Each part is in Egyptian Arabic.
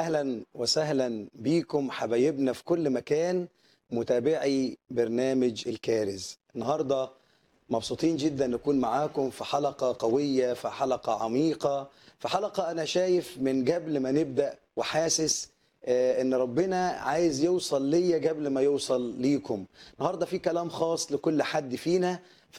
اهلا وسهلا بيكم حبايبنا في كل مكان متابعي برنامج الكارز النهارده مبسوطين جدا نكون معاكم في حلقه قويه في حلقه عميقه في حلقه انا شايف من قبل ما نبدا وحاسس آه، ان ربنا عايز يوصل ليا قبل ما يوصل ليكم النهارده في كلام خاص لكل حد فينا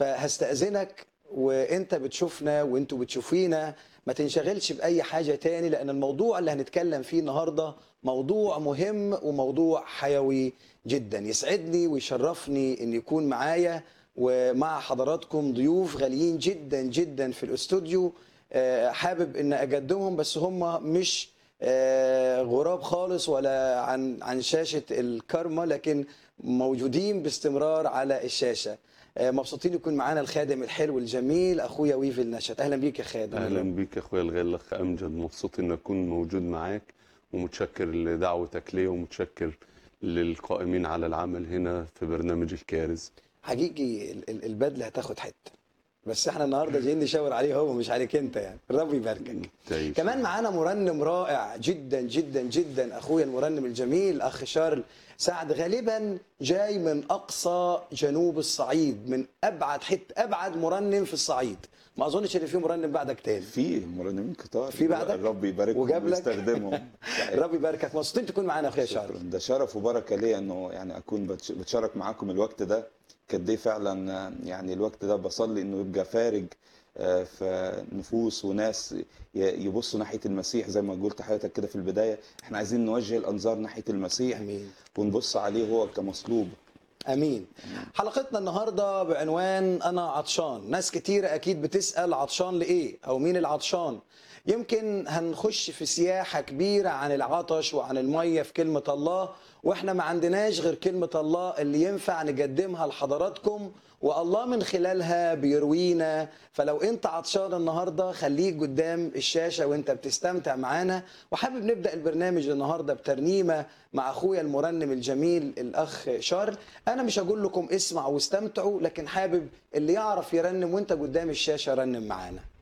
فهستأذنك وانت بتشوفنا وانتوا بتشوفينا ما تنشغلش بأي حاجة تاني لأن الموضوع اللي هنتكلم فيه النهاردة موضوع مهم وموضوع حيوي جدا يسعدني ويشرفني ان يكون معايا ومع حضراتكم ضيوف غاليين جدا جدا في الاستوديو آه، حابب ان اقدمهم بس هم مش آه، غراب خالص ولا عن عن شاشة الكارما لكن موجودين باستمرار على الشاشة آه، مبسوطين يكون معانا الخادم الحلو الجميل اخويا ويفل نشأت اهلا بيك يا خادم اهلا بيك يا اخويا الغالي الاخ امجد مبسوط ان اكون موجود معاك ومتشكر لدعوتك ليا ومتشكر للقائمين على العمل هنا في برنامج الكارز حقيقي ال- ال- البدله هتاخد حته بس احنا النهارده جايين نشاور عليه هو مش عليك انت يعني ربي يباركك تعيش. كمان معانا مرنم رائع جدا جدا جدا اخويا المرنم الجميل اخ شارل سعد غالبا جاي من اقصى جنوب الصعيد من ابعد حته ابعد مرنم في الصعيد ما اظنش ان في مرنم بعدك تاني في مرنمين كتار في بعدك؟ الرب يباركهم وجاب لك؟ ويستخدمهم ربي يباركك مبسوطين تكون معانا اخويا شارل شكرا ده شرف وبركه ليا انه يعني اكون بتش- بتشارك معاكم الوقت ده قد ايه فعلا آه، يعني الوقت ده بصلي انه يبقى فارج آه، في نفوس وناس ي- يبصوا ناحيه المسيح زي ما قلت حضرتك كده في البدايه احنا عايزين نوجه الانظار ناحيه المسيح امين ونبص عليه هو كمصلوب امين حلقتنا النهارده بعنوان انا عطشان ناس كتيره اكيد بتسال عطشان لايه او مين العطشان يمكن هنخش في سياحه كبيره عن العطش وعن الميه في كلمه الله واحنا ما عندناش غير كلمه الله اللي ينفع نقدمها لحضراتكم والله من خلالها بيروينا فلو انت عطشان النهارده خليك قدام الشاشه وانت بتستمتع معانا وحابب نبدا البرنامج النهارده بترنيمه مع اخويا المرنم الجميل الاخ شارل انا مش هقول لكم اسمعوا واستمتعوا لكن حابب اللي يعرف يرنم وانت قدام الشاشه رنم معانا